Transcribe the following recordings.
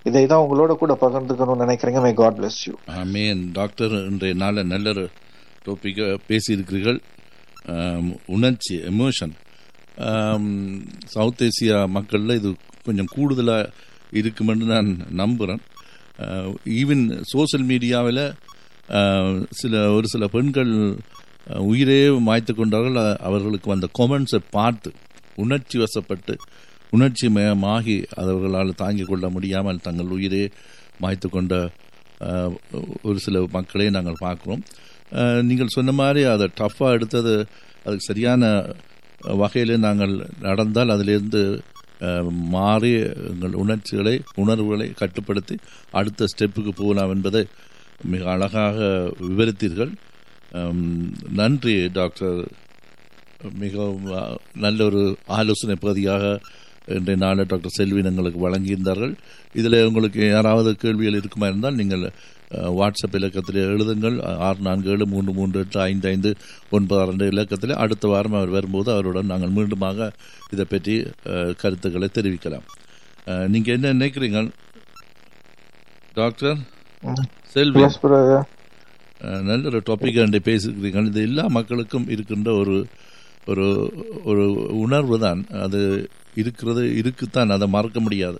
இதை தான் உங்களோட கூட பகிர்ந்துக்கணும்னு நினைக்கிறேங்க may God bless you amen doctor இன்றைய நாள நல்ல ஒரு டாப்பிக்கை பேசியிருக்கிறீர்கள் ஆம், உணர்ச்சி எமோஷன் சவுத் ஏசியா மக்களில் இது கொஞ்சம் கூடுதலாக இருக்குமென்று நான் நம்புகிறேன் ஈவன் சோஷியல் மீடியாவில் சில ஒரு சில பெண்கள் அஹ், உயிரே மாய்த்து கொண்டார்கள் அ- அவர்களுக்கு வந்த கொமெண்ட்ஸை பார்த்து உணர்ச்சி வசப்பட்டு உணர்ச்சி மயமாகி அவர்களால் தாங்கிக் கொள்ள முடியாமல் தங்கள் உயிரே மாய்த்து கொண்ட அஹ், ஒரு சில மக்களை நாங்கள் பார்க்குறோம் அஹ், நீங்கள் சொன்ன மாதிரி அதை டஃப்பாக எடுத்தது அதுக்கு சரியான வகையில் நாங்கள் நடந்தால் அதிலிருந்து அஹ், மாறி எங்கள் உணர்ச்சிகளை உணர்வுகளை கட்டுப்படுத்தி அடுத்த ஸ்டெப்புக்கு போகலாம் என்பதை மிக அழகாக விவரித்தீர்கள் அம், நன்றி டாக்டர் மிகவும் அ, நல்ல ஒரு ஆலோசனை பகுதியாக இன்றைய நாளில் டாக்டர் செல்வின் எங்களுக்கு வழங்கியிருந்தார்கள் இதில் உங்களுக்கு யாராவது கேள்விகள் இருக்குமா இருந்தால் நீங்கள் அ, வாட்ஸ்அப் இலக்கத்தில் எழுதுங்கள் ஆறு நான்கு ஏழு மூன்று மூன்று எட்டு ஐந்து ஐந்து ஒன்பது ரெண்டு இலக்கத்தில் அடுத்த வாரம் அவர் வரும்போது அவருடன் நாங்கள் மீண்டுமாக இதை பற்றி அ, கருத்துக்களை தெரிவிக்கலாம் நீங்கள் என்ன நினைக்கிறீங்க டாக்டர் செல்வி எஸ் பிரதர் அஹ் நல்ல ஒரு டாபிக் அண்டை பேசிக்கிறீங்க இது எல்லா மக்களுக்கும் இருக்கின்ற ஒரு ஒரு ஒரு உணர்வு தான் அது இருக்கிறது இருக்குத்தான் அதை மறக்க முடியாது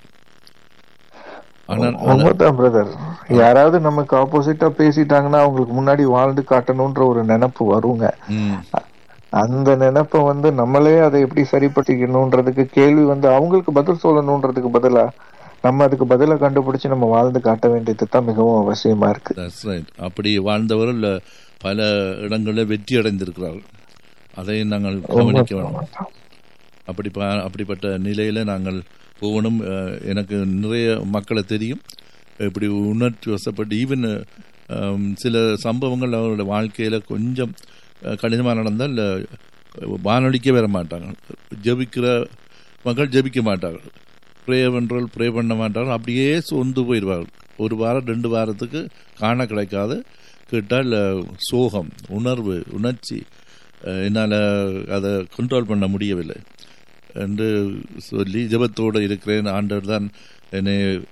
ஆனால் ஆனால்- உண்மைதான் பிரதர் யாராவது நமக்கு ஆப்போசிட்டா பேசிட்டாங்கன்னா அவங்களுக்கு முன்னாடி வாழ்ந்து காட்டணும்ன்ற ஒரு நினைப்பு வருங்க ம், அந்த நினைப்பை வந்து நம்மளே அதை எப்படி சரிப்படுத்திக்கணுன்றதுக்கு கேள்வி வந்து அவங்களுக்கு பதில் சொல்லணுன்றதுக்கு பதிலா நம்ம அதுக்கு பதிலா கண்டுபிடிச்சு நம்ம வாழ்ந்து காட்ட வேண்டியது தான் மிகவும் அவசியமா இருக்கு that's right. அப்படி வாழ்ந்தவர்கள் பல இடங்களில் வெற்றி அடைந்திருக்கிறார்கள் அதை நாங்கள் கவனிக்க வேண்டும் அப்படி பா- அப்படிப்பட்ட நிலையில நாங்கள் போகணும் அஹ், எனக்கு நிறைய மக்களை தெரியும் இப்படி உணர்ச்சி வசப்பட்டு ஈவன் சில சம்பவங்கள் அவருடைய வாழ்க்கையில கொஞ்சம் அஹ், கடினமா நடந்தால் அஹ், வானொலிக்கே வர மாட்டாங்க ஜெபிக்கிற மக்கள் ஜெபிக்க மாட்டார்கள் ப்ரே பண்றவர்கள் ப்ரே பண்ண மாட்டார்கள் அப்படியே சொந்து போயிடுவார்கள் ஒரு வாரம் ரெண்டு வாரத்துக்கு காண கிடைக்காது கேட்டால் அஹ், சோகம் உணர்வு உணர்ச்சி அஹ், என்னால் அதை கண்ட்ரோல் பண்ண முடியவில்லை என்று சொல்லி ஜெபத்தோடு இருக்கிறேன் ஆண்டவர் தான் என்னை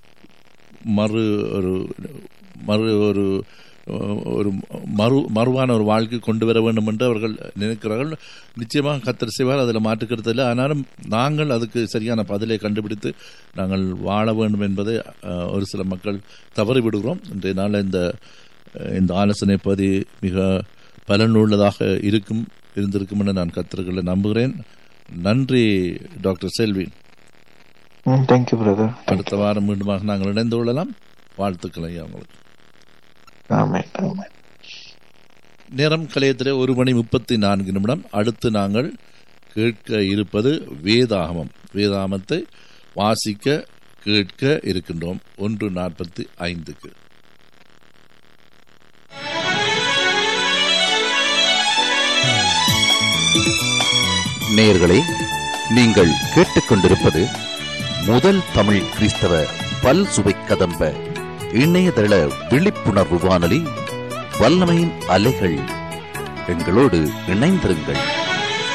மறு ஒரு மறு ஒரு ஒரு மறு மறுவான ஒரு வாழ்க்கை கொண்டு வர வேண்டும் என்று அவர்கள் நினைக்கிறார்கள் நிச்சயமாக கத்தர் செய்வார் அதில் மாற்றுக்கிறது இல்லை ஆனாலும் நாங்கள் அதுக்கு சரியான பதிலை கண்டுபிடித்து நாங்கள் வாழ வேண்டும் என்பதை அஹ், ஒரு சில மக்கள் தவறி விடுகிறோம் இன்றைய நாள் இந்த அஹ், இந்த ஆலோசனை பதி மிக பலனுள்ளதாக இருக்கும் இருந்திருக்கும் என்று நான் கத்தர்களை நம்புகிறேன் நன்றி டாக்டர் செல்வி தேங்க்யூ பிரதர் அடுத்த வாரம் மீண்டுமாக நாங்கள் இணைந்து கொள்ளலாம் வாழ்த்துக்கள் ஐயா உங்களுக்கு ஆமே ஆமே நேரம் கலையத்திலே ஒரு மணி முப்பத்தி நான்கு நிமிடம் அடுத்து நாங்கள் கேட்க இருப்பது வேதாகமம் வேதாகமத்தை வாசிக்க கேட்க இருக்கின்றோம் ஒன்று நாற்பத்தி ஐந்துக்கு நேயர்களே நீங்கள் கேட்டுக்கொண்டிருப்பது முதல் தமிழ் கிறிஸ்தவ பல் சுவை கதம்ப இணையதள விழிப்புணர்வு வானொலி வல்லமையின் அலைகள் எங்களோடு இணைந்திருங்கள்